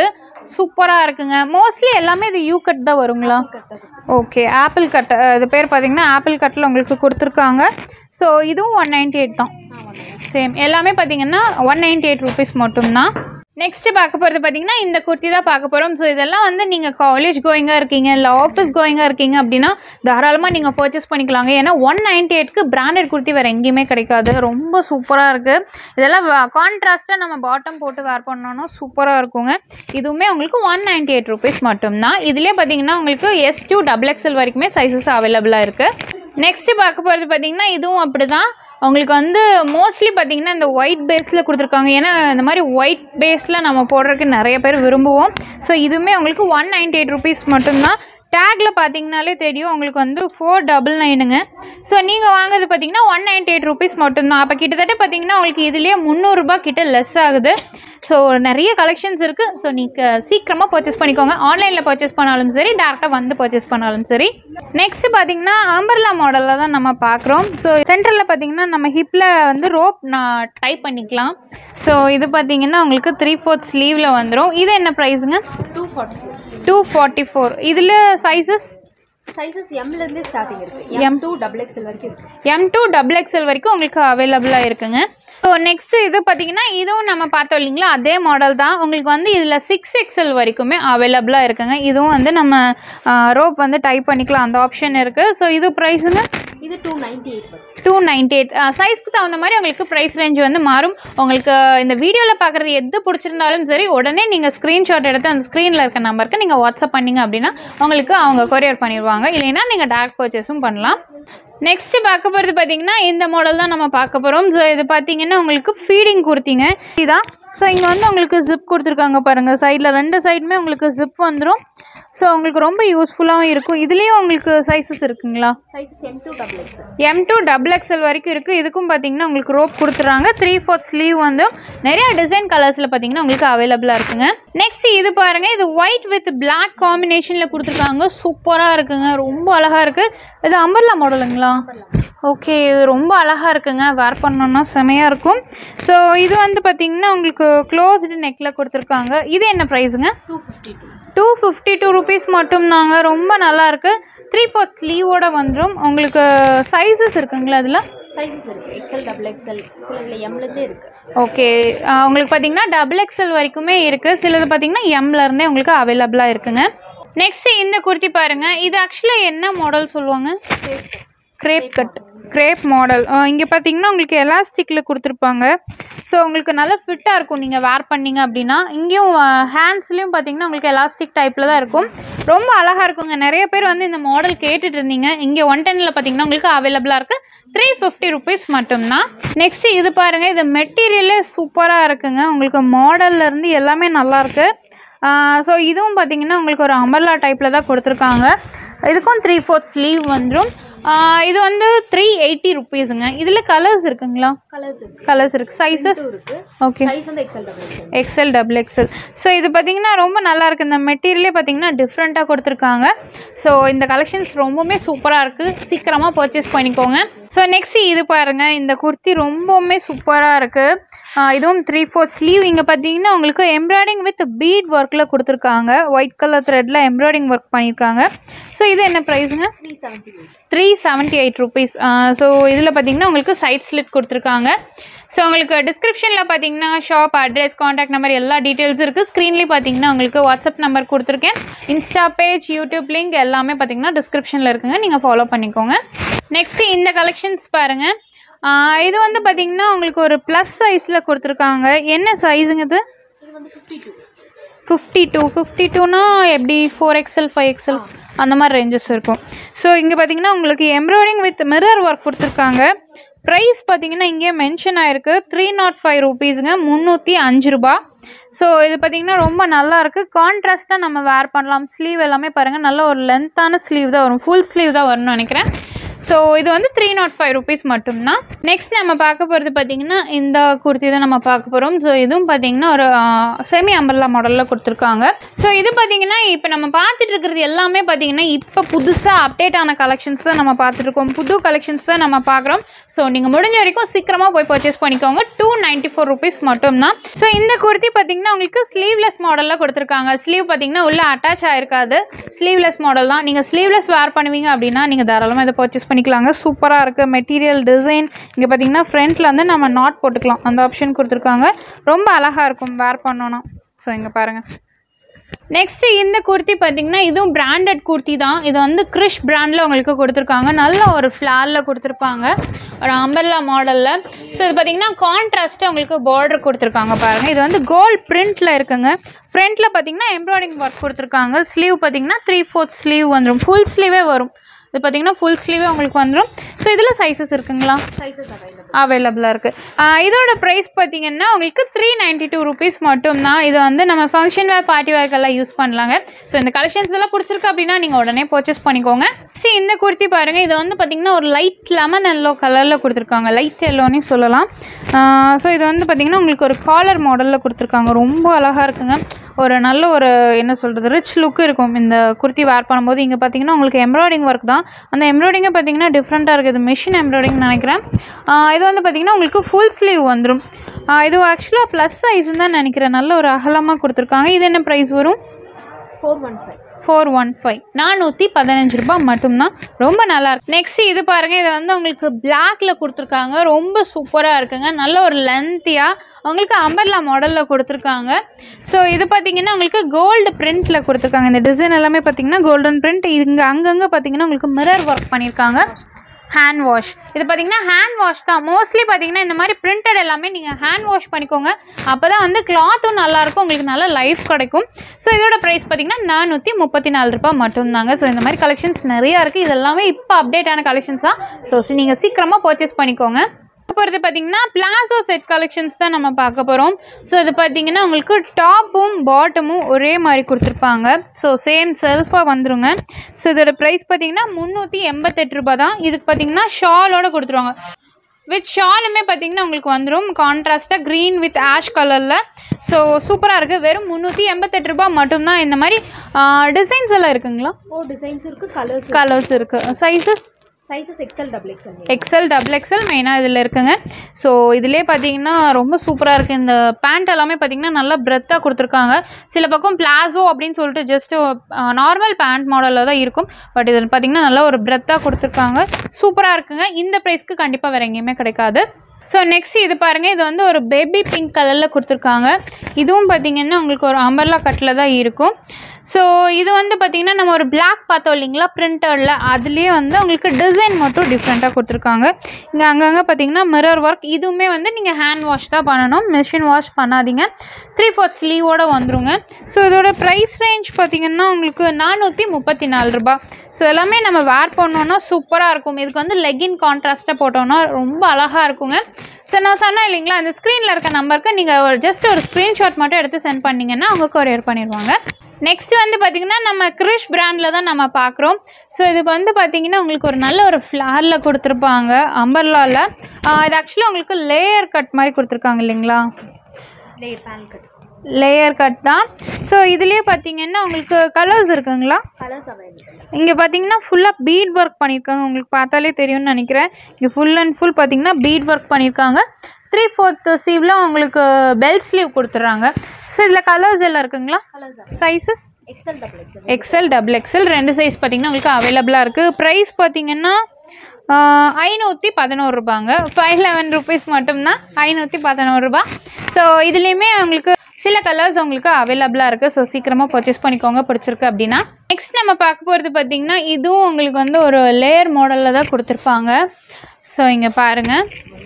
Speaker 1: சூப்பராக இருக்குங்க மோஸ்ட்லி எல்லாமே இது யூ கட் தான் வருங்களா ஓகே ஆப்பிள் கட் இது பேர் பார்த்தீங்கன்னா ஆப்பிள் கட்டில் உங்களுக்கு கொடுத்துருக்காங்க ஸோ இதுவும் ஒன் நைன்ட்டி எயிட் தான் சேம் எல்லாமே பார்த்தீங்கன்னா ஒன் நைன்ட்டி எயிட் ருபீஸ் மட்டும்தான் நெக்ஸ்ட்டு பார்க்க போகிறது பார்த்தீங்கன்னா இந்த குர்த்தி தான் பார்க்க போகிறோம் ஸோ இதெல்லாம் வந்து நீங்கள் காலேஜ் கோயிங்காக இருக்கீங்க இல்லை ஆஃபீஸ் கோயிங்காக இருக்கீங்க அப்படின்னா தாராளமாக நீங்கள் பர்ச்சேஸ் பண்ணிக்கலாங்க ஏன்னா ஒன் நைன்ட்டி எயிட்க்கு பிராண்டட் குர்த்தி வேறு எங்கேயுமே கிடைக்காது ரொம்ப சூப்பராக இருக்குது இதெல்லாம் கான்ட்ராஸ்ட்டாக நம்ம பாட்டம் போட்டு வேர் பண்ணோன்னா சூப்பராக இருக்குங்க இதுவுமே உங்களுக்கு ஒன் நைன்ட்டி எயிட் ருபீஸ் மட்டும்தான் இதுலேயே பார்த்தீங்கன்னா உங்களுக்கு எஸ் டூ டபுள் எக்ஸ்எல் வரைக்குமே சைஸஸ் அவைலபிளாக இருக்குது நெக்ஸ்ட்டு பார்க்க போகிறது பார்த்தீங்கன்னா இதுவும் அப்படி தான் உங்களுக்கு வந்து மோஸ்ட்லி பார்த்தீங்கன்னா இந்த ஒயிட் பேஸில் கொடுத்துருக்காங்க ஏன்னா இந்த மாதிரி ஒயிட் பேஸில் நம்ம போடுறதுக்கு நிறைய பேர் விரும்புவோம் ஸோ இதுவுமே உங்களுக்கு ஒன் நைன்டி எயிட் ருபீஸ் மட்டும்தான் டேக்கில் பார்த்தீங்கனாலே தெரியும் உங்களுக்கு வந்து ஃபோர் டபுள் நைனுங்க ஸோ நீங்கள் வாங்குறது பார்த்தீங்கன்னா ஒன் நைன்டி எயிட் ருபீஸ் மட்டும்தான் அப்போ கிட்டத்தட்ட பார்த்தீங்கன்னா உங்களுக்கு இதுலேயே முந்நூறுரூபா கிட்ட லெஸ் ஆகுது ஸோ நிறைய கலெக்ஷன்ஸ் இருக்குது ஸோ நீங்கள் சீக்கிரமாக பர்ச்சேஸ் பண்ணிக்கோங்க ஆன்லைனில் பர்ச்சேஸ் பண்ணாலும் சரி டேரெக்டாக வந்து பர்ச்சேஸ் பண்ணாலும் சரி நெக்ஸ்ட் பார்த்தீங்கன்னா அம்பர்லா மாடலில் தான் நம்ம பார்க்குறோம் ஸோ சென்டரில் பார்த்தீங்கன்னா நம்ம ஹிப்பில் வந்து ரோப் நான் டைப் பண்ணிக்கலாம் ஸோ இது பார்த்தீங்கன்னா உங்களுக்கு த்ரீ ஃபோர்த் ஸ்லீவில் வந்துடும் இது என்ன ப்ரைஸுங்க
Speaker 2: two forty four
Speaker 1: two forty four இதில் சைஸஸ்
Speaker 2: சைஸஸ் எம்லேருந்தே ஸ்டார்டிங் இருக்குது எம் டூ டபுள் எக்ஸ்எல் வரைக்கும் இருக்குது
Speaker 1: எம் டூ டபுள் எக்ஸ்எல் வரைக்கும் உங்களுக்கு அவைலபிளாக இருக்குங்க ஸோ நெக்ஸ்ட் இது பார்த்தீங்கன்னா இதுவும் நம்ம பார்த்தோம் இல்லைங்களா அதே மாடல் தான் உங்களுக்கு வந்து இதில் சிக்ஸ் எக்ஸ்எல் வரைக்குமே அவைலபிளாக இருக்குங்க இதுவும் வந்து நம்ம ரோப் வந்து டைப் பண்ணிக்கலாம் அந்த ஆப்ஷன் இருக்குது ஸோ இது ப்ரைஸுங்க
Speaker 2: இது டூ நைன்ட்டி எயிட் வரும்
Speaker 1: டூ நைன்டி எயிட் சைஸ்க்கு தகுந்த மாதிரி உங்களுக்கு ப்ரைஸ் ரேஞ்ச் வந்து மாறும் உங்களுக்கு இந்த வீடியோவில் பார்க்குறது எது பிடிச்சிருந்தாலும் சரி உடனே நீங்கள் ஸ்க்ரீன்ஷாட் எடுத்து அந்த ஸ்க்ரீனில் இருக்க நம்பருக்கு நீங்கள் வாட்ஸ்அப் பண்ணீங்க அப்படின்னா உங்களுக்கு அவங்க கொரியர் பண்ணிடுவாங்க இல்லைன்னா நீங்கள் டேரக்ட் பர்ச்சேஸும் பண்ணலாம் நெக்ஸ்ட்டு பார்க்க போகிறது பார்த்தீங்கன்னா இந்த மாடல் தான் நம்ம பார்க்க போகிறோம் ஸோ இது பார்த்தீங்கன்னா உங்களுக்கு ஃபீடிங் கொடுத்தீங்க இதுதான் ஸோ இங்கே வந்து உங்களுக்கு ஜிப் கொடுத்துருக்காங்க பாருங்கள் சைடில் ரெண்டு சைடுமே உங்களுக்கு ஜிப் வந்துடும் ஸோ உங்களுக்கு ரொம்ப யூஸ்ஃபுல்லாகவும் இருக்கும் இதுலேயும் உங்களுக்கு சைஸஸ் இருக்குங்களா
Speaker 2: sizes M to double XL
Speaker 1: M to double XL வரைக்கும் இருக்குது இதுக்கும் பார்த்தீங்கன்னா உங்களுக்கு ரோப் கொடுத்துட்றாங்க த்ரீ ஃபோர்த் ஸ்லீவ் வந்து நிறைய டிசைன் கலர்ஸில் பார்த்தீங்கன்னா உங்களுக்கு அவைலபிளாக இருக்குங்க நெக்ஸ்ட் இது பாருங்கள் இது ஒயிட் வித் Black காம்பினேஷனில் கொடுத்துருக்காங்க சூப்பராக இருக்குங்க ரொம்ப அழகாக இருக்குது இது அம்பர்லா மாடலுங்களா ஓகே இது ரொம்ப அழகாக இருக்குங்க வேர் பண்ணோன்னா செமையாக இருக்கும் ஸோ இது வந்து பார்த்தீங்கன்னா உங்களுக்கு க்ளோஸ்டு நெக்கில் கொடுத்துருக்காங்க இது என்ன ப்ரைஸுங்க
Speaker 2: two fifty two
Speaker 1: two fifty two rupees மட்டும்தாங்க ரொம்ப நல்லா இருக்கு த்ரீ ஃபோர்த் ஸ்லீவோட வந்துடும் உங்களுக்கு சைஸஸ் இருக்குங்களா அதில்
Speaker 2: சைஸஸ் இருக்குது எக்ஸ்எல் டபுள் எக்ஸ்எல் சில இதில் எம்லேருந்தே இருக்குது
Speaker 1: ஓகே உங்களுக்கு பார்த்தீங்கன்னா டபுள் எக்ஸ்எல் வரைக்குமே இருக்குது சிலது பார்த்தீங்கன்னா எம்ல இருந்தே உங்களுக்கு அவைலபிளாக இருக்குங்க நெக்ஸ்ட் இந்த குர்த்தி பாருங்க இது ஆக்சுவலாக என்ன மாடல் சொல்லுவாங்க கிரேப் கட் கிரேப் மாடல் இங்கே பார்த்தீங்கன்னா உங்களுக்கு எலாஸ்டிக்கில் கொடுத்துருப்பாங்க ஸோ உங்களுக்கு நல்லா ஃபிட்டாக இருக்கும் நீங்கள் வேர் பண்ணீங்க அப்படின்னா இங்கேயும் ஹேண்ட்ஸ்லேயும் பார்த்தீங்கன்னா உங்களுக்கு எலாஸ்டிக் டைப்பில் தான் இருக்கும் ரொம்ப அழகாக இருக்குங்க நிறைய பேர் வந்து இந்த மாடல் கேட்டுட்டு இருந்தீங்க இங்கே ஒன் டென்னில் பார்த்தீங்கன்னா உங்களுக்கு அவைலபிளாக இருக்குது த்ரீ ஃபிஃப்டி ருபீஸ் மட்டும்தான் நெக்ஸ்ட் இது பாருங்கள் இது மெட்டீரியலே சூப்பராக இருக்குங்க உங்களுக்கு மாடல்ல இருந்து எல்லாமே நல்லா இருக்கு ஸோ இதுவும் பார்த்தீங்கன்னா உங்களுக்கு ஒரு அம்பர்லா டைப்பில் தான் கொடுத்துருக்காங்க இதுக்கும் த்ரீ ஃபோர்த் ஸ்லீவ் வந்துடும் இது வந்து த்ரீ எயிட்டி ருபீஸுங்க இதில் கலர்ஸ் இருக்குங்களா
Speaker 2: கலர்ஸ் இருக்குது
Speaker 1: கலர்ஸ் இருக்குது சைஸஸ்
Speaker 2: இருக்குது
Speaker 1: ஓகே
Speaker 2: சைஸ் வந்து XL double XL
Speaker 1: XL double XL so இது பார்த்தீங்கன்னா ரொம்ப நல்லா இருக்கு இந்த மெட்டீரியலே பார்த்தீங்கன்னா டிஃப்ரெண்ட்டாக கொடுத்துருக்காங்க ஸோ இந்த கலெக்ஷன்ஸ் ரொம்பவுமே சூப்பராக இருக்குது சீக்கிரமாக பர்ச்சேஸ் பண்ணிக்கோங்க ஸோ நெக்ஸ்ட் இது பாருங்க இந்த குர்த்தி ரொம்பவுமே சூப்பராக இருக்குது இதுவும் த்ரீ ஃபோர் ஸ்லீவ் இங்கே பார்த்தீங்கன்னா உங்களுக்கு எம்ப்ராய்டிங் வித் பீட் ஒர்க்கில் கொடுத்துருக்காங்க ஒயிட் கலர் த்ரெட்டில் எம்ப்ராய்டிங் ஒர்க் பண்ணியிருக்காங்க ஸோ இது என்ன ப்ரைஸுங்க
Speaker 2: three seventy eight
Speaker 1: three seventy eight rupees so இதில் பார்த்தீங்கன்னா உங்களுக்கு சைட் ஸ்லிட் கொடுத்துருக்காங்க ஸோ உங்களுக்கு டிஸ்கிரிப்ஷனில் பார்த்தீங்கன்னா ஷாப் அட்ரஸ் காண்டாக்ட் நம்பர் எல்லா டீட்டெயில்ஸ் இருக்குது ஸ்க்ரீன்லேயே பார்த்தீங்கன்னா உங்களுக்கு வாட்ஸ்அப் நம்பர் கொடுத்துருக்கேன் இன்ஸ்டா பேஜ் யூடியூப் லிங்க் எல்லாமே பார்த்தீங்கன்னா டிஸ்கிரிப்ஷனில் இருக்குங்க நீங்கள் ஃபாலோ பண்ணிக்கோங்க நெக்ஸ்ட்டு இந்த கலெக்ஷன்ஸ் பாருங்கள் இது வந்து பார்த்தீங்கன்னா உங்களுக்கு ஒரு ப்ளஸ் சைஸில் கொடுத்துருக்காங்க என்ன சைஸுங்க இது
Speaker 2: இது வந்து fifty two
Speaker 1: fifty two fifty டூனா எப்படி ஃபோர் எக்ஸ்எல் ஃபைவ் எக்ஸ்எல் அந்த மாதிரி ரேஞ்சஸ் இருக்கும் ஸோ இங்கே பார்த்தீங்கன்னா உங்களுக்கு எம்ப்ராய்டிங் வித் மிரர் ஒர்க் கொடுத்துருக்காங்க ப்ரைஸ் பார்த்தீங்கன்னா இங்கே மென்ஷன் ஆயிருக்கு த்ரீ நாட் ஃபைவ் ருபீஸுங்க முந்நூற்றி அஞ்சு ரூபா ஸோ இது பார்த்தீங்கன்னா ரொம்ப நல்லா இருக்குது கான்ட்ராஸ்ட்டாக நம்ம வேர் பண்ணலாம் ஸ்லீவ் எல்லாமே பாருங்கள் நல்ல ஒரு லென்த்தான ஸ்லீவ் தான் வரும் ஃபுல் ஸ்லீவ் தான் வரும்னு நினைக்கிறேன் ஸோ இது வந்து த்ரீ நாட் ஃபைவ் ருபீஸ் மட்டும்தான் நெக்ஸ்ட் நம்ம பார்க்க போகிறது பார்த்தீங்கன்னா இந்த குர்த்தி தான் நம்ம பார்க்க போகிறோம் ஸோ இதுவும் பார்த்தீங்கன்னா ஒரு செமி அம்பர்லா மாடலில் கொடுத்துருக்காங்க ஸோ இது பார்த்தீங்கன்னா இப்போ நம்ம பார்த்துட்டு இருக்கிறது எல்லாமே பார்த்தீங்கன்னா இப்போ புதுசாக அப்டேட் ஆன கலெக்ஷன்ஸ் தான் நம்ம பார்த்துருக்கோம் புது கலெக்ஷன்ஸ் தான் நம்ம பார்க்குறோம் ஸோ நீங்கள் முடிஞ்ச வரைக்கும் சீக்கிரமாக போய் பர்ச்சேஸ் பண்ணிக்கோங்க டூ நைன்ட்டி ஃபோர் ருபீஸ் மட்டும்தான் ஸோ இந்த குர்த்தி பார்த்தீங்கன்னா உங்களுக்கு ஸ்லீவ்லெஸ் மாடலில் கொடுத்துருக்காங்க ஸ்லீவ் பார்த்தீங்கன்னா உள்ளே அட்டாச் ஆயிருக்காது ஸ்லீவ்லெஸ் மாடல் தான் நீங்கள் ஸ்லீவ்லெஸ் வேர் பண்ணுவீங்க அப்படின்னா நீங்கள் தாராளமாக இதை பர்ச்சேஸ் பண்ணிக்கலாங்க சூப்பராக இருக்குது மெட்டீரியல் டிசைன் இங்கே பார்த்தீங்கன்னா ஃப்ரண்ட்டில் வந்து நம்ம நாட் போட்டுக்கலாம் அந்த ஆப்ஷன் கொடுத்துருக்காங்க ரொம்ப அழகாக இருக்கும் வேர் பண்ணோன்னா ஸோ இங்கே பாருங்கள் நெக்ஸ்ட் இந்த குர்த்தி பார்த்தீங்கன்னா இதுவும் பிராண்டட் குர்த்தி தான் இது வந்து கிறிஷ் பிராண்டில் உங்களுக்கு கொடுத்துருக்காங்க நல்ல ஒரு ஃப்ளாரில் கொடுத்துருப்பாங்க ஒரு அம்பர்லா மாடலில் ஸோ இது பார்த்தீங்கன்னா கான்ட்ராஸ்ட்டு உங்களுக்கு பார்டர் கொடுத்துருக்காங்க பாருங்கள் இது வந்து கோல்ட் பிரிண்டில் இருக்குங்க ஃப்ரண்ட்டில் பார்த்தீங்கன்னா எம்ப்ராய்டிங் ஒர்க் கொடுத்துருக்காங்க ஸ்லீவ் பார்த்தீங்கன்னா த்ரீ ஃபோர்த் ஸ்லீவ் வந்துடும் ஃபுல் ஸ்லீவே வரும் இது பார்த்தீங்கன்னா ஃபுல் ஸ்லீவே உங்களுக்கு வந்துடும் ஸோ இதில் சைஸஸ் இருக்குங்களா
Speaker 2: சைஸஸ் அவைலபிள்
Speaker 1: அவைலபிளாக இருக்குது இதோட ப்ரைஸ் பார்த்தீங்கன்னா உங்களுக்கு த்ரீ நைன்ட்டி டூ ருபீஸ் மட்டும்தான் இது வந்து நம்ம ஃபங்க்ஷன் வேர் பார்ட்டி வேர்க்கெல்லாம் யூஸ் பண்ணலாங்க ஸோ இந்த கலெக்ஷன்ஸ் எல்லாம் பிடிச்சிருக்கு அப்படின்னா நீங்கள் உடனே பர்ச்சேஸ் பண்ணிக்கோங்க சி இந்த குர்த்தி பாருங்கள் இது வந்து பார்த்தீங்கன்னா ஒரு லைட் லெமன் எல்லோ கலரில் கொடுத்துருக்காங்க லைட் எல்லோன்னே சொல்லலாம் ஸோ இது வந்து பார்த்தீங்கன்னா உங்களுக்கு ஒரு காலர் மாடலில் கொடுத்துருக்காங்க ரொம்ப அழகாக இருக்குங்க ஒரு நல்ல ஒரு என்ன சொல்கிறது ரிச் லுக் இருக்கும் இந்த குர்த்தி வேர் பண்ணும்போது இங்கே பார்த்தீங்கன்னா உங்களுக்கு எம்ப்ராய்டிங் ஒர்க் தான் அந்த எம்ப்ராய்டிங்கே பார்த்தீங்கன்னா டிஃப்ரெண்ட்டாக இருக்குது மிஷின் எம்ப்ராய்டிங் நினைக்கிறேன் ஆஹ் இது வந்து பார்த்தீங்கன்னா உங்களுக்கு ஃபுல் ஸ்லீவ் வந்துடும் ஆஹ் இது ஆக்சுவலாக ப்ளஸ் சைஸ்ன்னு தான் நினைக்கிறேன் நல்ல ஒரு அகலமாக கொடுத்துருக்காங்க இது என்ன ப்ரைஸ் வரும்
Speaker 2: four one five
Speaker 1: four one five நானூற்றி பதினஞ்சு ரூபாய் மட்டும்தான் ரொம்ப நல்லா இருக்கு நெக்ஸ்ட் இது பாருங்கள் இது வந்து உங்களுக்கு பிளாக்ல கொடுத்துருக்காங்க ரொம்ப சூப்பராக இருக்குங்க நல்ல ஒரு லென்த்தியாக உங்களுக்கு அம்பர்லா மாடலில் கொடுத்துருக்காங்க ஸோ இது பார்த்தீங்கன்னா உங்களுக்கு கோல்டு பிரிண்ட்டில் கொடுத்துருக்காங்க இந்த டிசைன் எல்லாமே பார்த்தீங்கன்னா கோல்டன் பிரிண்ட் இங்கே அங்கங்கே பார்த்தீங்கன்னா உங்களுக்கு மிரர் ஒர்க் பண்ணியிருக்காங்க ஹேண்ட் வாஷ் இது பார்த்தீங்கன்னா ஹேண்ட் வாஷ் தான் மோஸ்ட்லி பார்த்தீங்கன்னா இந்த மாதிரி பிரிண்டட் எல்லாமே நீங்கள் ஹேண்ட் வாஷ் பண்ணிக்கோங்க அப்போ தான் வந்து கிளாத்தும் நல்லாயிருக்கும் உங்களுக்கு நல்ல லைஃப் கிடைக்கும் ஸோ இதோட ப்ரைஸ் பார்த்தீங்கன்னா நானூற்றி முப்பத்தி நாலு ரூபாய் மட்டும்தாங்க ஸோ இந்த மாதிரி கலெக்ஷன்ஸ் நிறையா இருக்குது இது எல்லாமே இப்போ அப்டேட் ஆன கலெக்ஷன்ஸ் தான் ஸோ நீங்கள் சீக்கிரமாக பர்ச்சேஸ் பண்ணிக்கோங்க போகிறது பார்த்தீங்கன்னா பிளாசோ செட் கலெக்ஷன்ஸ் தான் நம்ம பார்க்க போகிறோம் ஸோ இது பார்த்தீங்கன்னா உங்களுக்கு டாப்பும் பாட்டமும் ஒரே மாதிரி கொடுத்துருப்பாங்க ஸோ சேம் செல்ஃபாக வந்துருங்க ஸோ இதோட ப்ரைஸ் பார்த்தீங்கன்னா முந்நூற்றி எண்பத்தெட்டு ரூபாய் தான் இதுக்கு பார்த்தீங்கன்னா ஷாலோட கொடுத்துருவாங்க வித் ஷாலுமே பார்த்தீங்கன்னா உங்களுக்கு வந்துடும் கான்ட்ராஸ்ட்டாக க்ரீன் வித் ஆஷ் கலரில் ஸோ சூப்பராக இருக்குது வெறும் முந்நூற்றி எண்பத்தெட்டு ரூபாய் மட்டும்தான் இந்த மாதிரி டிசைன்ஸ் எல்லாம் இருக்குங்களா
Speaker 2: ஓ டிசைன்ஸ் இருக்குது கலர்ஸ்
Speaker 1: கலர்ஸ் இருக்குது sizes
Speaker 2: sizes XL double XL
Speaker 1: XL double XL மெயினாக இதில் இருக்குங்க ஸோ இதிலே பார்த்தீங்கன்னா ரொம்ப சூப்பராக இருக்குது இந்த பேண்ட் எல்லாமே பார்த்தீங்கன்னா நல்லா பிரெத்தாக கொடுத்துருக்காங்க சில பக்கம் பிளாசோ அப்படின்னு சொல்லிட்டு ஜஸ்ட் நார்மல் பேண்ட் மாடலில் தான் இருக்கும் பட் இதில் பார்த்தீங்கன்னா நல்லா ஒரு பிரெத்தாக கொடுத்துருக்காங்க சூப்பராக இருக்குங்க இந்த ப்ரைஸ்க்கு கண்டிப்பாக வேறு எங்கேயுமே கிடைக்காது ஸோ நெக்ஸ்ட் இது பாருங்கள் இது வந்து ஒரு பேபி பிங்க் கலரில் கொடுத்துருக்காங்க இதுவும் பார்த்தீங்கன்னா உங்களுக்கு ஒரு அம்பர்லா கட்டில் தான் இருக்கும் ஸோ இது வந்து பார்த்திங்கன்னா நம்ம ஒரு பிளாக் பார்த்தோம் இல்லைங்களா பிரிண்டரில் அதுலேயே வந்து உங்களுக்கு டிசைன் மட்டும் டிஃப்ரெண்ட்டாக கொடுத்துருக்காங்க இங்கே அங்கங்கே பார்த்தீங்கன்னா மிரர் ஒர்க் இதுவுமே வந்து நீங்கள் ஹேண்ட் வாஷ் தான் பண்ணணும் மிஷின் வாஷ் பண்ணாதீங்க த்ரீ ஃபோர்த் ஸ்லீவோட வந்துருங்க ஸோ இதோட ப்ரைஸ் ரேஞ்ச் பார்த்தீங்கன்னா உங்களுக்கு நானூற்றி முப்பத்தி நாலு ரூபாய் ஸோ எல்லாமே நம்ம வேர் பண்ணோன்னா சூப்பராக இருக்கும் இதுக்கு வந்து லெகின் கான்ட்ராஸ்ட்டாக போட்டோன்னா ரொம்ப அழகாக இருக்குங்க ஸோ நான் சொன்னேன் இல்லைங்களா அந்த ஸ்க்ரீனில் இருக்க நம்பருக்கு நீங்கள் ஒரு ஜஸ்ட் ஒரு ஸ்க்ரீன்ஷாட் மட்டும் எடுத்து சென்ட் பண்ணிங்கன்னா அவங்க கொரியர் பண்ணிடுவாங்க நெக்ஸ்ட் வந்து பார்த்திங்கன்னா நம்ம கிரிஷ் பிராண்டில் தான் நம்ம பார்க்குறோம் ஸோ இது வந்து பார்த்திங்கன்னா உங்களுக்கு ஒரு நல்ல ஒரு ஃப்ளாரில் கொடுத்துருப்பாங்க அம்பர்லாவில் இது ஆக்சுவலாக உங்களுக்கு லேயர் கட் மாதிரி கொடுத்துருக்காங்க இல்லைங்களா
Speaker 2: layer pan cut
Speaker 1: layer cut தான் ஸோ இதுலேயே பார்த்தீங்கன்னா உங்களுக்கு கலர்ஸ் இருக்குங்களா
Speaker 2: கலர்ஸ் அவைலபிள்
Speaker 1: இங்கே பார்த்தீங்கன்னா ஃபுல்லாக பீட் ஒர்க் பண்ணியிருக்காங்க உங்களுக்கு பார்த்தாலே தெரியும்னு நினைக்கிறேன் இங்கே ஃபுல் அண்ட் ஃபுல் பார்த்தீங்கன்னா பீட் ஒர்க் பண்ணியிருக்காங்க த்ரீ ஃபோர்த் ஸ்லீவில் உங்களுக்கு பெல் ஸ்லீவ் கொடுத்துட்றாங்க ஸோ இதில் கலர்ஸ் எல்லாம் இருக்குங்களா
Speaker 2: colours
Speaker 1: sizes
Speaker 2: XL double XL
Speaker 1: XL double XL ரெண்டு சைஸ் பார்த்தீங்கன்னா உங்களுக்கு அவைலபிளாக இருக்குது ப்ரைஸ் பார்த்தீங்கன்னா ஐநூற்றி பதினோரு ரூபாங்க ஃபைவ் லெவன் ருபீஸ் மட்டும்தான் ஐநூற்றி பதினோரு ரூபா ஸோ இதுலேயுமே உங்களுக்கு சில கலர்ஸ் உங்களுக்கு அவைலபிளாக இருக்குது ஸோ சீக்கிரமாக பர்ச்சேஸ் பண்ணிக்கோங்க பிடிச்சிருக்கு அப்படின்னா நெக்ஸ்ட் நம்ம பார்க்க போகிறது பார்த்தீங்கன்னா இதுவும் உங்களுக்கு வந்து ஒரு லேயர் மாடலில் தான் கொடுத்துருப்பாங்க ஸோ இங்கே பாருங்கள்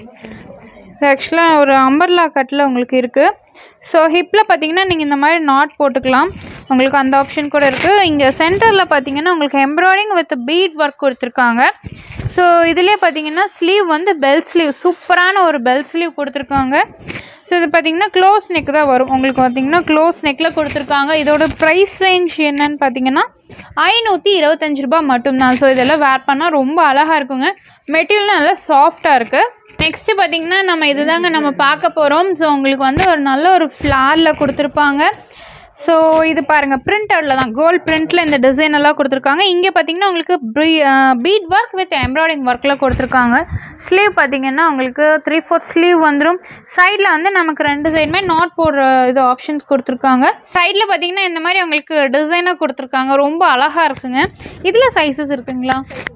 Speaker 1: இது ஆக்சுவலாக ஒரு அம்பர்லா கட்டில் உங்களுக்கு இருக்குது ஸோ ஹிப்பில் பார்த்தீங்கன்னா நீங்கள் இந்த மாதிரி நாட் போட்டுக்கலாம் உங்களுக்கு அந்த ஆப்ஷன் கூட இருக்குது இங்கே சென்டரில் பார்த்தீங்கன்னா உங்களுக்கு எம்ப்ராய்டிங் வித் பீட் ஒர்க் கொடுத்துருக்காங்க ஸோ இதிலே பார்த்தீங்கன்னா ஸ்லீவ் வந்து பெல் ஸ்லீவ் சூப்பரான ஒரு பெல் ஸ்லீவ் கொடுத்துருக்காங்க ஸோ இது பார்த்தீங்கன்னா க்ளோஸ் நெக் தான் வரும் உங்களுக்கு பார்த்தீங்கன்னா க்ளோஸ் நெக்கில் கொடுத்துருக்காங்க இதோட ப்ரைஸ் ரேஞ்ச் என்னன்னு பார்த்தீங்கன்னா ஐநூற்றி இருபத்தஞ்சு ரூபாய் மட்டும்தான் ஸோ இதெல்லாம் வேர் பண்ணால் ரொம்ப அழகாக இருக்குங்க மெட்டீரியல் நல்லா சாஃப்டாக இருக்குது நெக்ஸ்ட்டு பார்த்தீங்கன்னா நம்ம இதுதாங்க நம்ம பார்க்க போகிறோம் ஸோ உங்களுக்கு வந்து ஒரு நல்ல ஒரு ஃப்ளாரில் கொடுத்துருப்பாங்க ஸோ இது பாருங்கள் பிரிண்டடில் தான் கோல்ட் பிரிண்டில் இந்த டிசைன் எல்லாம் கொடுத்துருக்காங்க இங்கே பார்த்தீங்கன்னா உங்களுக்கு பீட் ஒர்க் வித் எம்ப்ராய்டிங் ஒர்க்கில் கொடுத்துருக்காங்க ஸ்லீவ் பார்த்தீங்கன்னா உங்களுக்கு த்ரீ ஃபோர்த் ஸ்லீவ் வந்துடும் சைடில் வந்து நமக்கு ரெண்டு சைடுமே நாட் போடுற இது ஆப்ஷன்ஸ் கொடுத்துருக்காங்க சைடில் பார்த்தீங்கன்னா இந்த மாதிரி உங்களுக்கு டிசைனாக கொடுத்துருக்காங்க ரொம்ப அழகாக இருக்குங்க இதில் சைஸஸ் இருக்குங்களா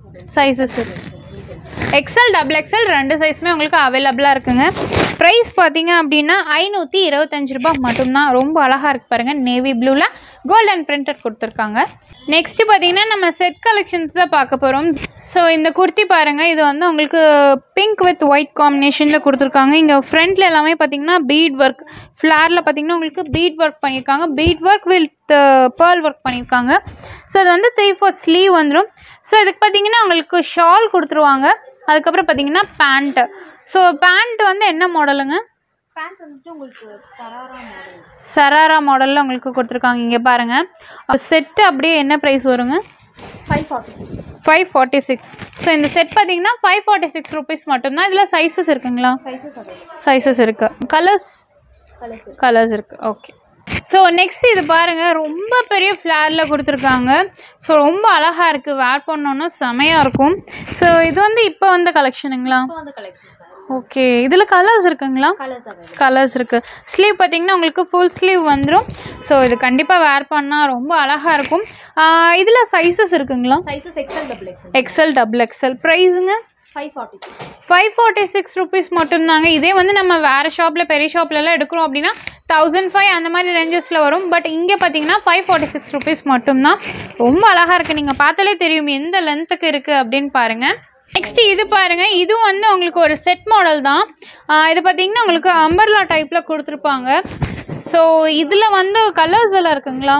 Speaker 1: சைஸஸ் இருக்கு எக்ஸல் டபுள் எக்ஸல் ரெண்டு சைஸுமே உங்களுக்கு அவைலபிளாக இருக்குங்க ப்ரைஸ் பார்த்தீங்க அப்படின்னா ஐநூற்றி இருபத்தஞ்சு ரூபாய் மட்டும்தான் ரொம்ப அழகாக இருக்கு பாருங்கள் நேவி ப்ளூவில் கோல்டன் பிரிண்டட் கொடுத்துருக்காங்க நெக்ஸ்ட்டு பார்த்தீங்கன்னா நம்ம செட் கலெக்ஷன்ஸ் தான் பார்க்க போகிறோம் ஸோ இந்த குர்த்தி பாருங்கள் இது வந்து உங்களுக்கு பிங்க் வித் ஒயிட் காம்பினேஷனில் கொடுத்துருக்காங்க இங்கே ஃப்ரண்ட்டில் எல்லாமே பார்த்தீங்கன்னா பீட் ஒர்க் ஃப்ளாரில் பார்த்தீங்கன்னா உங்களுக்கு பீட் ஒர்க் பண்ணியிருக்காங்க bead work with pearl work பண்ணியிருக்காங்க ஸோ இது வந்து த்ரீ ஃபோர் ஸ்லீவ் வந்துடும் ஸோ இதுக்கு பார்த்தீங்கன்னா உங்களுக்கு ஷால் கொடுத்துருவாங்க அதுக்கப்புறம் பார்த்தீங்கன்னா பேண்ட்டு ஸோ பேண்ட் வந்து என்ன மாடலுங்க
Speaker 2: பேண்ட் வந்துட்டு உங்களுக்கு சராரா மாடல்
Speaker 1: சராரா மாடலில் உங்களுக்கு கொடுத்துருக்காங்க இங்கே பாருங்கள் செட்டு அப்படியே என்ன ப்ரைஸ் வருங்க
Speaker 2: five forty six
Speaker 1: five forty six so இந்த செட் பார்த்தீங்கன்னா ஃபைவ் ஃபார்ட்டி சிக்ஸ் ருபீஸ் மட்டும்தான் இதில் சைஸஸ் இருக்குங்களா
Speaker 2: சைஸஸ் அவைலபிள்
Speaker 1: சைஸஸ் இருக்குது கலர்ஸ்
Speaker 2: கலர்ஸ்
Speaker 1: கலர்ஸ் இருக்குது ஓகே ஸோ நெக்ஸ்ட் இது பாருங்கள் ரொம்ப பெரிய ஃப்ளாரில் கொடுத்துருக்காங்க ஸோ ரொம்ப அழகாக இருக்குது வேர் பண்ணோன்னா செமையாக இருக்கும் ஸோ இது வந்து இப்போ வந்த கலெக்ஷனுங்களா
Speaker 2: இப்போ வந்து கலெக்ஷன்ஸ் தான்
Speaker 1: ஓகே இதில் கலர்ஸ் இருக்குங்களா
Speaker 2: கலர்ஸ் அவைலபிள்
Speaker 1: கலர்ஸ் இருக்குது ஸ்லீவ் பார்த்தீங்கன்னா உங்களுக்கு ஃபுல் ஸ்லீவ் வந்துடும் ஸோ இது கண்டிப்பாக வேர் பண்ணால் ரொம்ப அழகாக இருக்கும் இதில் சைஸஸ் இருக்குங்களா
Speaker 2: sizes XL double XL
Speaker 1: XL double XL ப்ரைஸுங்க
Speaker 2: five forty six
Speaker 1: five forty six rupees மட்டும்தாங்க இதே வந்து நம்ம வேறு ஷாப்பில் பெரிய ஷாப்லலாம் எடுக்கிறோம் அப்படின்னா தௌசண்ட் ஃபைவ் அந்த மாதிரி ரேஞ்சஸில் வரும் பட் இங்கே பார்த்தீங்கன்னா ஃபைவ் ஃபார்ட்டி சிக்ஸ் ருபீஸ் மட்டும்தான் ரொம்ப அழகாக இருக்குது நீங்கள் பார்த்தாலே தெரியும் எந்த லென்த்துக்கு இருக்குது அப்படின்னு பாருங்கள் நெக்ஸ்ட் இது பாருங்கள் இதுவும் வந்து உங்களுக்கு ஒரு செட் மாடல் தான் ஆஹ் இது பார்த்தீங்கன்னா உங்களுக்கு அம்பர்லா டைப்பில் கொடுத்துருப்பாங்க ஸோ இதில் வந்து கலர்ஸ் எல்லாம் இருக்குங்களா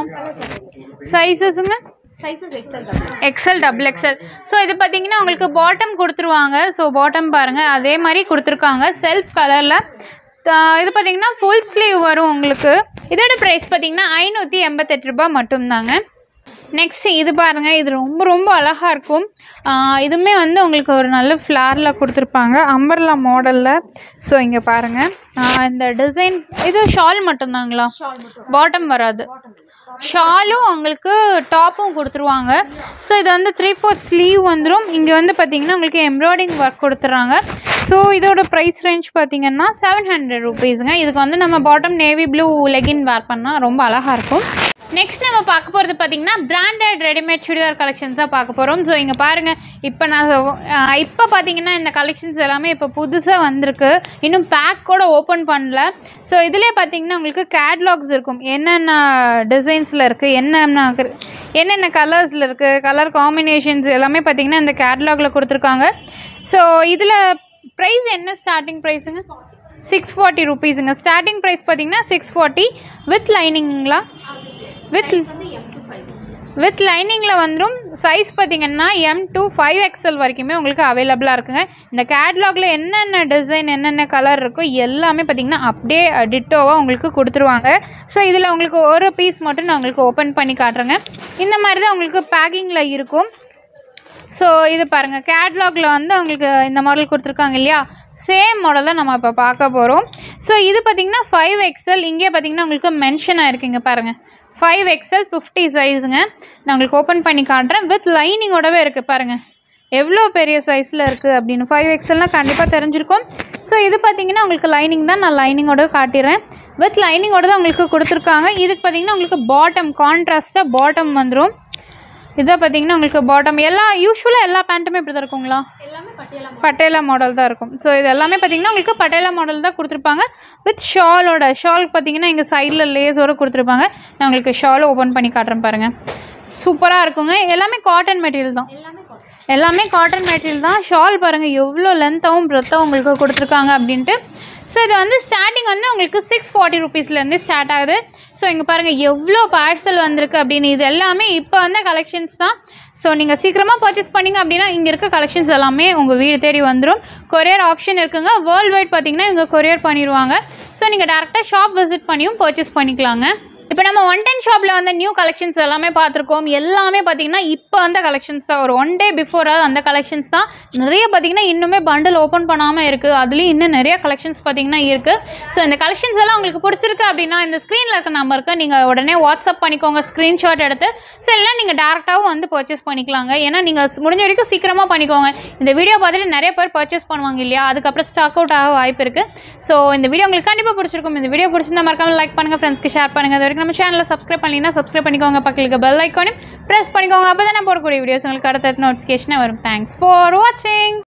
Speaker 1: சைஸஸுங்க
Speaker 2: sizes XL double
Speaker 1: XL double XL so இது பார்த்தீங்கன்னா உங்களுக்கு பாட்டம் கொடுத்துருவாங்க ஸோ பாட்டம் பாருங்கள் அதே மாதிரி கொடுத்துருக்காங்க செல்ஃப் கலரில் இது பார்த்தீங்கன்னா ஃபுல் ஸ்லீவ் வரும் உங்களுக்கு இதோட ப்ரைஸ் பார்த்தீங்கன்னா ஐநூற்றி எண்பத்தெட்டு ரூபாய் மட்டும்தாங்க நெக்ஸ்ட் இது பாருங்கள் இது ரொம்ப ரொம்ப அழகாக இருக்கும் ஆஹ் இதுவுமே வந்து உங்களுக்கு ஒரு நல்ல ஃப்ளாரில் கொடுத்துருப்பாங்க அம்பர்லா மாடலில் ஸோ இங்கே பாருங்கள் இந்த டிசைன் இது ஷால் மட்டும்தாங்களா
Speaker 2: ஷால் மட்டும்
Speaker 1: பாட்டம் வராது ஷாலும் உங்களுக்கு டாப்பும் கொடுத்துருவாங்க ஸோ இது வந்து த்ரீ ஃபோர் ஸ்லீவ் வந்துடும் இங்கே வந்து பார்த்தீங்கன்னா உங்களுக்கு எம்ப்ராய்டிங் ஒர்க் கொடுத்துட்றாங்க ஸோ இதோட ப்ரைஸ் ரேஞ்ச் பார்த்தீங்கன்னா செவன் ஹண்ட்ரட் ருபீஸுங்க இதுக்கு வந்து நம்ம bottom navy blue legging wear பண்ணால் ரொம்ப அழகாக இருக்கும் நெக்ஸ்ட் நம்ம பார்க்க போகிறது பார்த்தீங்கன்னா பிராண்டட் ரெடிமேட் சுடிதார் கலெக்ஷன்ஸ் தான் பார்க்க போகிறோம் ஸோ இங்கே பாருங்கள் இப்போ நான் அஹ், இப்போ பார்த்தீங்கன்னா இந்த கலெக்ஷன்ஸ் எல்லாமே இப்போ புதுசாக வந்திருக்கு இன்னும் பேக் கூட ஓப்பன் பண்ணல ஸோ இதிலே பார்த்தீங்கன்னா உங்களுக்கு கேட்லாக்ஸ் இருக்கும் என்னென்ன டிசைன்ஸில் இருக்குது என்னென்ன என்னென்ன கலர்ஸில் இருக்குது கலர் காம்பினேஷன்ஸ் எல்லாமே பார்த்தீங்கன்னா இந்த கேட்லாகில் கொடுத்துருக்காங்க ஸோ இதில் ப்ரைஸ் என்ன ஸ்டார்டிங் ப்ரைஸுங்க சிக்ஸ் ஃபார்ட்டி ருபீஸுங்க ஸ்டார்டிங் ப்ரைஸ் பார்த்தீங்கன்னா சிக்ஸ் ஃபார்ட்டி வித் லைனிங்களா வித்
Speaker 2: வந்து எம் டு ஃபைவ்
Speaker 1: வித் லைனிங்கில் வந்துடும் சைஸ் பார்த்தீங்கன்னா எம் டூ ஃபைவ் எக்ஸல் வரைக்குமே உங்களுக்கு அவைலபிளாக இருக்குங்க இந்த கேட்லாகில் என்னென்ன டிசைன் என்னென்ன கலர் இருக்கோ எல்லாமே பார்த்தீங்கன்னா அப்படியே டிட்டோவாக உங்களுக்கு கொடுத்துருவாங்க ஸோ இதில் உங்களுக்கு ஒரு பீஸ் மட்டும் நான் உங்களுக்கு ஓப்பன் பண்ணி காட்டுறேங்க இந்த மாதிரி தான் உங்களுக்கு பேக்கிங்கில் இருக்கும் ஸோ இது பாருங்கள் கேட்லாகில் வந்து உங்களுக்கு இந்த மாடல் கொடுத்துருக்காங்க இல்லையா சேம் மாடல் தான் நம்ம இப்போ பார்க்க போகிறோம் ஸோ இது பார்த்தீங்கன்னா ஃபைவ் எக்ஸல் இங்கே பார்த்தீங்கன்னா உங்களுக்கு மென்ஷன் ஆயிருக்குங்க பாருங்கள் ஃபைவ் எக்ஸல் ஃபிஃப்டி சைஸுங்க நான் உங்களுக்கு ஓப்பன் பண்ணி காட்டுறேன் வித் லைனிங்கோடவே இருக்குது பாருங்கள் எவ்வளோ பெரிய சைஸில் இருக்குது அப்படின்னு ஃபைவ் எக்ஸல்னால் கண்டிப்பாக தெரிஞ்சிருக்கும் ஸோ இது பார்த்தீங்கன்னா உங்களுக்கு லைனிங் தான் நான் லைனிங்கோட காட்டிடுறேன் வித் லைனிங்கோட தான் உங்களுக்கு கொடுத்துருக்காங்க இதுக்கு பார்த்தீங்கன்னா உங்களுக்கு பாட்டம் கான்ட்ராஸ்ட்டாக பாட்டம் வந்துடும் இதை பார்த்தீங்கன்னா உங்களுக்கு பாட்டம் எல்லா யூஸ்வலாக எல்லா பேண்ட்டுமே இப்படி தான் இருக்குங்களா
Speaker 2: எல்லாமே பட்டியலா
Speaker 1: பட்டேலா மாடல் தான் இருக்கும் ஸோ இது எல்லாமே பார்த்தீங்கன்னா உங்களுக்கு பட்டேலா மாடல் தான் கொடுத்துருப்பாங்க வித் ஷாலோட ஷால் பார்த்தீங்கன்னா இங்கே சைடில் லேஸோட கொடுத்துருப்பாங்க நான் உங்களுக்கு ஷாலை ஓப்பன் பண்ணி காட்டுறேன் பாருங்கள் சூப்பராக இருக்குங்க எல்லாமே காட்டன் மெட்டீரியல் தான்
Speaker 2: எல்லாமே காட்டன்
Speaker 1: எல்லாமே காட்டன் மெட்டீரியல் தான் ஷால் பாருங்கள் எவ்வளோ லென்த்தாகவும் ப்ரெத்தாகவும் உங்களுக்கு கொடுத்துருக்காங்க அப்படின்ட்டு ஸோ இது வந்து ஸ்டார்டிங் வந்து உங்களுக்கு சிக்ஸ் ஃபார்ட்டி ருபீஸ்லேருந்து ஸ்டார்ட் ஆகுது ஸோ இங்கே பாருங்கள் எவ்வளோ பார்சல் வந்திருக்கு அப்படின்னு இது எல்லாமே இப்போ வந்த கலெக்ஷன்ஸ் தான் ஸோ நீங்கள் சீக்கிரமாக பர்ச்சேஸ் பண்ணிங்க அப்படின்னா இங்கே இருக்க கலெக்ஷன்ஸ் எல்லாமே உங்கள் வீடு தேடி வந்துடும் கொரியர் ஆப்ஷன் இருக்குங்க வேர்ல்டு வைட் பார்த்தீங்கன்னா இவங்க கொரியர் பண்ணிடுவாங்க ஸோ நீங்கள் டேரெக்டாக ஷாப் விசிட் பண்ணியும் பர்ச்சேஸ் பண்ணிக்கலாங்க இப்போ நம்ம ஒன் டென் ஷாப்பில் வந்து நியூ கலெக்ஷன்ஸ் எல்லாமே பார்த்துருக்கோம் எல்லாமே பார்த்தீங்கன்னா இப்போ வந்த கலெக்ஷன்ஸ் தான் ஒரு ஒன் டே பிஃபோர் அந்த கலெக்ஷன்ஸ் தான் நிறைய பார்த்தீங்கன்னா இன்னுமே பண்டில் ஓப்பன் பண்ணாமல் இருக்குது அதுலேயும் இன்னும் நிறைய கலெக்ஷன்ஸ் பார்த்தீங்கன்னா இருக்குது ஸோ இந்த கலெக்ஷன்ஸ் எல்லாம் உங்களுக்கு பிடிச்சிருக்கு அப்படின்னா இந்த ஸ்க்ரீனில் இருக்க நம்பருக்கு நீங்கள் உடனே வாட்ஸ்அப் பண்ணிக்கோங்க ஸ்க்ரீன்ஷாட் எடுத்து ஸோ எல்லாம் நீங்கள் டேரெக்டாகவும் வந்து பர்ச்சேஸ் பண்ணிக்கலாங்க ஏன்னா நீங்கள் முடிஞ்ச வரைக்கும் சீக்கிரமாக பண்ணிக்கோங்க இந்த வீடியோ பார்த்துட்டு நிறைய பேர் பர்ச்சேஸ் பண்ணுவாங்க இல்லையா அதுக்கப்புறம் ஸ்டாக் அவுட் ஆக வாய்ப்பு இருக்குது ஸோ இந்த வீடியோ உங்களுக்கு கண்டிப்பாக பிடிச்சிருக்கும் இந்த வீடியோ பிடிச்சிருந்தா மறக்காம லைக் பண்ணுங்கள் ஃப்ரெண்ட்ஸ்க்கு ஷேர் பண்ணுங்கள் அது வரைக்கும் நம்ம சேனலில் சப்ஸ்கிரைப் பண்ணீங்கன்னா சப்ஸ்கிரைப் பண்ணிக்கோங்க பக்கத்துக்கு பெல் ஐக்கானையும் ப்ரெஸ் பண்ணிக்கோங்க அப்போ தான் நான் போடக்கூடிய வீடியோஸ் உங்களுக்கு அடுத்த நோட்டிஃபிகேஷனே வரும் தேங்க்ஸ் ஃபார் வாட்சிங்